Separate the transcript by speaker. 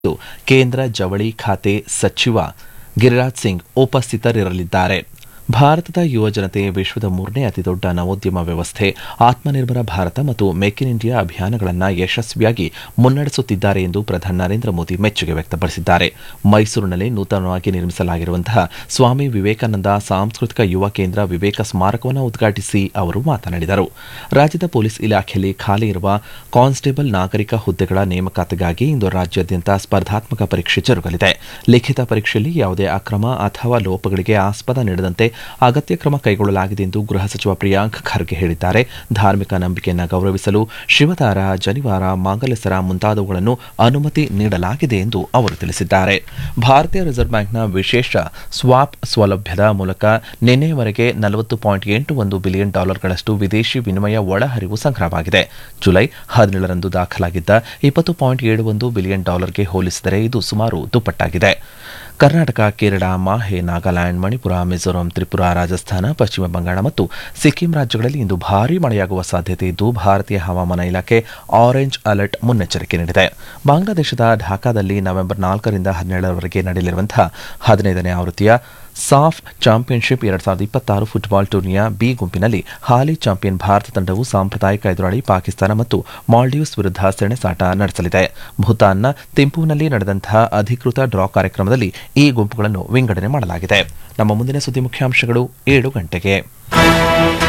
Speaker 1: ಎಂದು ಕೇಂದ್ರ ಜವಳಿ ಖಾತೆ ಸಚಿವ ಗಿರಿರಾಜ್ ಸಿಂಗ್ ಉಪಸ್ಥಿತರಿರಲಿದ್ದಾರೆ ಭಾರತದ ಯುವಜನತೆ ವಿಶ್ವದ ಮೂರನೇ ಅತಿದೊಡ್ಡ ನವೋದ್ಯಮ ವ್ಯವಸ್ಥೆ ಆತ್ಮನಿರ್ಭರ ಭಾರತ ಮತ್ತು ಮೇಕ್ ಇನ್ ಇಂಡಿಯಾ ಅಭಿಯಾನಗಳನ್ನು ಯಶಸ್ವಿಯಾಗಿ ಮುನ್ನಡೆಸುತ್ತಿದ್ದಾರೆ ಎಂದು ಪ್ರಧಾನಿ ನರೇಂದ್ರ ಮೋದಿ ಮೆಚ್ಚುಗೆ ವ್ಯಕ್ತಪಡಿಸಿದ್ದಾರೆ ಮೈಸೂರಿನಲ್ಲಿ ನೂತನವಾಗಿ ನಿರ್ಮಿಸಲಾಗಿರುವಂತಹ ಸ್ವಾಮಿ ವಿವೇಕಾನಂದ ಸಾಂಸ್ಕೃತಿಕ ಯುವ ಕೇಂದ್ರ ವಿವೇಕ ಸ್ಮಾರಕವನ್ನು ಉದ್ಘಾಟಿಸಿ ಅವರು ಮಾತನಾಡಿದರು ರಾಜ್ಯದ ಪೊಲೀಸ್ ಇಲಾಖೆಯಲ್ಲಿ ಖಾಲಿ ಇರುವ ಕಾನ್ಸ್ಟೇಬಲ್ ನಾಗರಿಕ ಹುದ್ದೆಗಳ ನೇಮಕಾತಿಗಾಗಿ ಇಂದು ರಾಜ್ಯಾದ್ಯಂತ ಸ್ಪರ್ಧಾತ್ಮಕ ಪರೀಕ್ಷೆ ಜರುಗಲಿದೆ ಲಿಖಿತ ಪರೀಕ್ಷೆಯಲ್ಲಿ ಯಾವುದೇ ಅಕ್ರಮ ಅಥವಾ ಲೋಪಗಳಿಗೆ ಆಸ್ಪದ ನೀಡದಂತೆ ಅಗತ್ಯ ಕ್ರಮ ಕೈಗೊಳ್ಳಲಾಗಿದೆ ಎಂದು ಗೃಹ ಸಚಿವ ಪ್ರಿಯಾಂಕ್ ಖರ್ಗೆ ಹೇಳಿದ್ದಾರೆ ಧಾರ್ಮಿಕ ನಂಬಿಕೆಯನ್ನು ಗೌರವಿಸಲು ಶಿವತಾರ ಜನಿವಾರ ಮಾಂಗಲ್ಯಸರ ಮುಂತಾದವುಗಳನ್ನು ಅನುಮತಿ ನೀಡಲಾಗಿದೆ ಎಂದು ಅವರು ತಿಳಿಸಿದ್ದಾರೆ ಭಾರತೀಯ ರಿಸರ್ವ್ ಬ್ಯಾಂಕ್ನ ವಿಶೇಷ ಸ್ವಾಪ್ ಸೌಲಭ್ಯದ ಮೂಲಕ ನಿನ್ನೆಯವರೆಗೆ ನಲವತ್ತು ಪಾಯಿಂಟ್ ಎಂಟು ಒಂದು ಬಿಲಿಯನ್ ಡಾಲರ್ಗಳಷ್ಟು ವಿದೇಶಿ ವಿನಿಮಯ ಒಳಹರಿವು ಸಂಗ್ರಹವಾಗಿದೆ ಜುಲೈ ಹದಿನೇಳರಂದು ದಾಖಲಾಗಿದ್ದ ಇಪ್ಪತ್ತು ಪಾಯಿಂಟ್ ಏಳು ಒಂದು ಬಿಲಿಯನ್ ಡಾಲರ್ಗೆ ಹೋಲಿಸಿದರೆ ಇದು ಸುಮಾರು ದುಪ್ಪಟ್ಟಾಗಿದೆ ಕರ್ನಾಟಕ ಕೇರಳ ಮಾಹೆ ನಾಗಾಲ್ಯಾಂಡ್ ಮಣಿಪುರ ಮಿಜೋರಾಂ ತ್ರಿಪುರಾ ರಾಜಸ್ಥಾನ ಪಶ್ಚಿಮ ಬಂಗಾಳ ಮತ್ತು ಸಿಕ್ಕಿಂ ರಾಜ್ಯಗಳಲ್ಲಿ ಇಂದು ಭಾರೀ ಮಳೆಯಾಗುವ ಸಾಧ್ಯತೆ ಇದ್ದು ಭಾರತೀಯ ಹವಾಮಾನ ಇಲಾಖೆ ಆರೆಂಜ್ ಅಲರ್ಟ್ ಮುನ್ನೆಚ್ಚರಿಕೆ ನೀಡಿದೆ ಬಾಂಗ್ಲಾದೇಶದ ಢಾಕಾದಲ್ಲಿ ನವೆಂಬರ್ ನಾಲ್ಕರಿಂದ ಹದಿನೇಳರವರೆಗೆ ನಡೆಯಲಿರುವಂತಹ ಹದಿನೈದನೇ ಆವೃತ್ತಿಯ ಸಾಫ್ ಚಾಂಪಿಯನ್ಶಿಪ್ ಎರಡ್ ಸಾವಿರದ ಇಪ್ಪತ್ತಾರು ಫುಟ್ಬಾಲ್ ಟೂರ್ನಿಯ ಬಿ ಗುಂಪಿನಲ್ಲಿ ಹಾಲಿ ಚಾಂಪಿಯನ್ ಭಾರತ ತಂಡವು ಸಾಂಪ್ರದಾಯಿಕ ಎದುರಾಳಿ ಪಾಕಿಸ್ತಾನ ಮತ್ತು ಮಾಲ್ಡೀವ್ಸ್ ವಿರುದ್ಧ ಸೆಣಸಾಟ ನಡೆಸಲಿದೆ ಭೂತಾನ್ನ ತಿಂಪುನಲ್ಲಿ ನಡೆದಂತಹ ಅಧಿಕೃತ ಡ್ರಾ ಕಾರ್ಯಕ್ರಮದಲ್ಲಿ ಈ ಗುಂಪುಗಳನ್ನು ವಿಂಗಡಣೆ ಮಾಡಲಾಗಿದೆ ನಮ್ಮ ಮುಂದಿನ ಸುದ್ದಿ ಮುಖ್ಯಾಂಶಗಳು ಏಳು ಗಂಟೆಗೆ